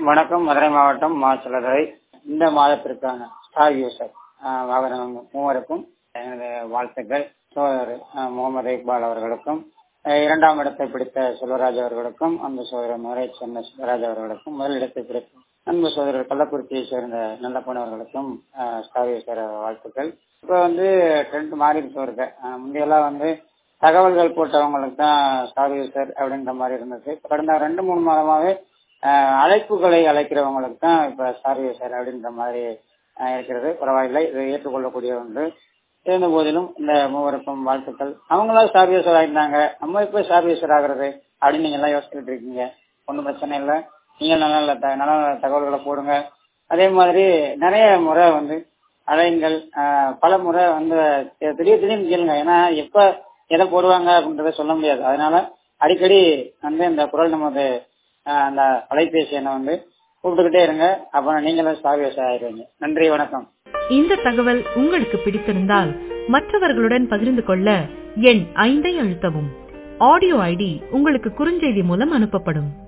வணக்கம் மதுரை மாவட்டம் மாசிலதுறை இந்த மாதத்திற்கான ஸ்டார் யூசர் வாகனம் மூவருக்கும் எனது வாழ்த்துக்கள் சோதரர் அஹ், முகமது இக்பால் அவர்களுக்கும் அஹ், இரண்டாம் இடத்தை பிடித்த செல்வராஜ் அவர்களுக்கும் அன்பு சோதரர் மதுரை சென்னை செல்வராஜ் அவர்களுக்கும் முதல் இடத்தை பிடித்த அன்பு சோதரர் கள்ளக்குறிச்சியை சேர்ந்த நல்லப்பன் அவர்களுக்கும் அஹ், ஸ்டார் யூசர் வாழ்த்துக்கள் இப்போ வந்து ட்ரெண்ட் மாறிடுச்சு வருது அஹ், முந்தையெல்லாம் வந்து தகவல்கள் போட்டவங்களுக்கு தான் ஸ்டார் யூசர் அப்படின்ற மாதிரி இருந்துச்சு இப்ப கடந்த ரெண்டு மூணு மாதமாவே அஹ், அழைப்புகளை அழைக்கிறவங்களுக்கு தான் இப்ப ஸ்டார் யூசர் அப்படின்ற மாதிரி அஹ், இருக்கிறது பரவாயில்லை இது ஏற்றுக்கொள்ளக்கூடிய ஒன்று இருந்த போதிலும் இந்த மூவருக்கும் வாழ்த்துக்கள் அவங்களா ஸ்டார் யூசர் ஆயிருந்தாங்க நம்ம இப்ப ஸ்டார் யூசர் ஆகுறது அப்படின்னு நீங்க எல்லாம் யோசிச்சுட்டு இருக்கீங்க ஒன்றும் பிரச்சனை இல்லை நீங்க நல்ல நல்ல த- நல்ல நல்ல தகவல்களை போடுங்க அதே மாதிரி நிறைய முறை வந்து அழைங்கள் ஆஹ் பல முறை வந்து தி- திடீர் திடீர்னு கேளுங்க ஏன்னா எப்ப எதை போடுவாங்க அப்படின்றத சொல்ல முடியாது அதனால அடிக்கடி வந்து இந்த குரல் நமது ஆஹ் அந்த அலைபேசி எண்ணை வந்து கூப்பிட்டுக்கிட்டே இருங்க அப்புறம் நீங்களும் ஸ்டார் யூசர் ஆயிடுவீங்க நன்றி வணக்கம் இந்த தகவல் உங்களுக்கு பிடித்திருந்தால் மற்றவர்களுடன் பகிர்ந்து கொள்ள எண் ஐந்தை அழுத்தவும் ஆடியோ ஐடி உங்களுக்கு குறுஞ்செய்தி மூலம் அனுப்பப்படும்